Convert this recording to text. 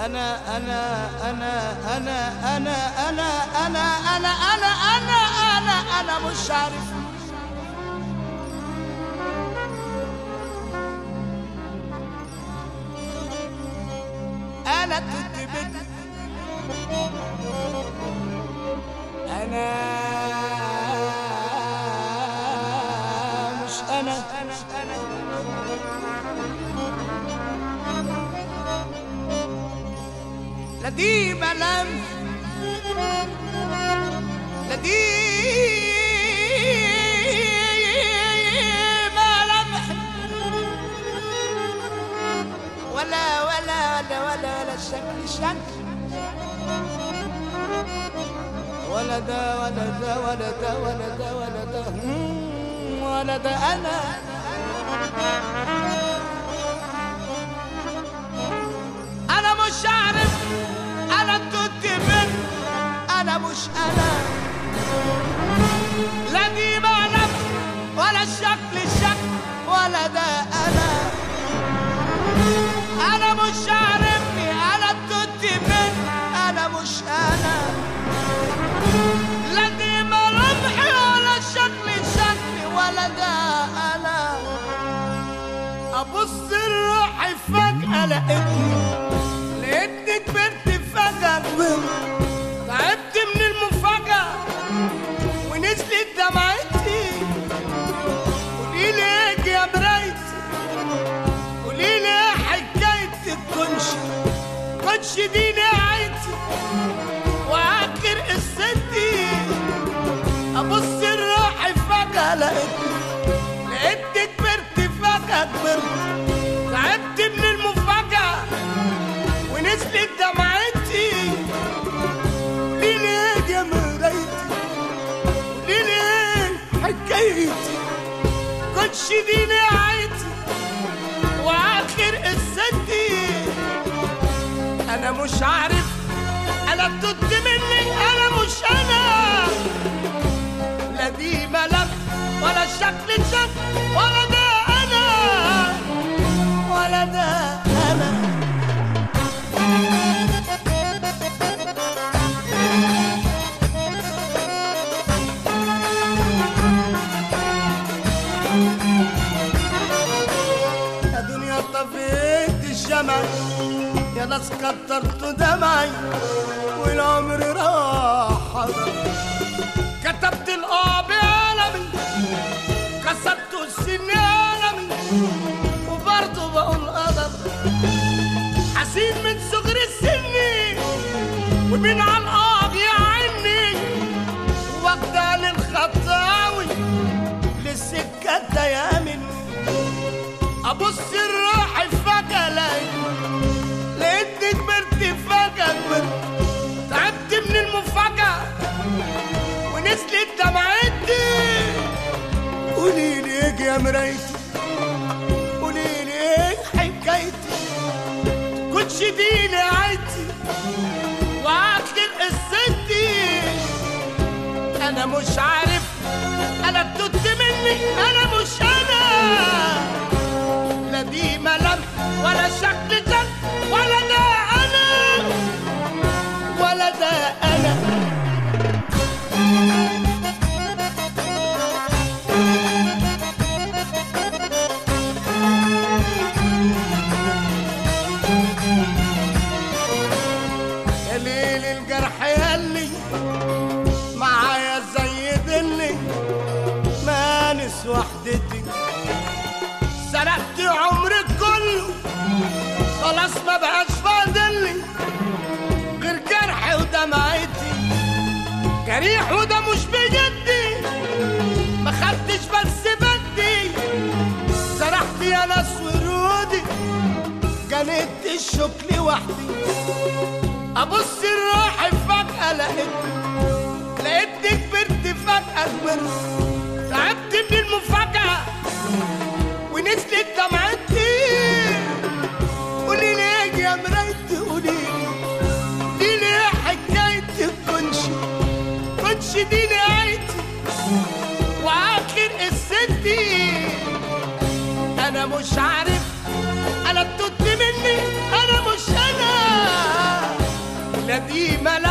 أنا أنا أنا أنا أنا أنا أنا أنا أنا أنا أنا أنا مش عارف أنا كنت بدي أنا مش أنا أنا أنا لا دي ملام لا دي ملامح ولا ولا ولا ولا ولا شكل شكل ولا ده ولا ده ولا ده ولا ده ولا ده مم، ولا ده انا انا مش عارف انا كنت من انا مش انا لا دي معنى ولا الشكل شكل ولا ده انا انا مش عارفني انا كنت من انا مش انا لا دي ملامحي ولا شكل شكل ولا ده انا ابص لروحي فجأة لقيتني لقيتني كبرت فجأة تعبت من المفاجأة ونزلت دمعتي قولي لي ايه يا مرايتي قولي لي ايه حكاية الكنش كنش دي نهايتي واخر قصتي ابص لروحي فجأة لقيتني لقيتني كبرت فجأة كبرت تعبت من المفاجأة ونزلت دمعتي قولي لي ايه يا مرايتي قولي لي ايه حكايتي كنتش دي نهايتي واخر قصتي انا مش عارف انا بتد مني انا مش انا لا دي ملامح ولا شكل شكل ولا ده انا ولا ده انا يا دنيا طفيت الشمع يا ناس كترت دمعي والعمر راح حضر كتبت الآه بعلمي كسرت السن علمي وبرضه بقول قدر حسين من صغر السن ومن على الآه يعني واخدة للخطاوي للسكة دايما ابص الروح فجأة لقيت لقيتني كبرت فجأة كبرت تعبت من المفاجأة ونزلت دمعتي قولي لي ايه يا مرايتي قولي لي ايه حكايتي كنتش دي نهايتي واخر قصتي انا مش عارف انا بتد مني انا مش انا لا دي ملامح ولا شكل جد ولا ده انا ولا ده انا يا ليل الجرح يلي معايا زي دلي مانس وحدتي سرقت عمري كله خلاص ما بقاش فاضلي غير جرحي ودمعتي جريح وده مش بجدي ما خدتش بس بدي سرحت يا ناس ورودي جنيت الشوك لوحدي ابص لروحي فجأة لقيتني لقيتني كبرت فجأة كبرت تعبت من المفاجأة ونزلت دمعتي قولي لي ايه يا مرايتي قولي لي قولي لي ايه حكاية الكنش كنش دي نهايتي واخر قصتي انا مش عارف انا بتد مني انا مش انا زي ما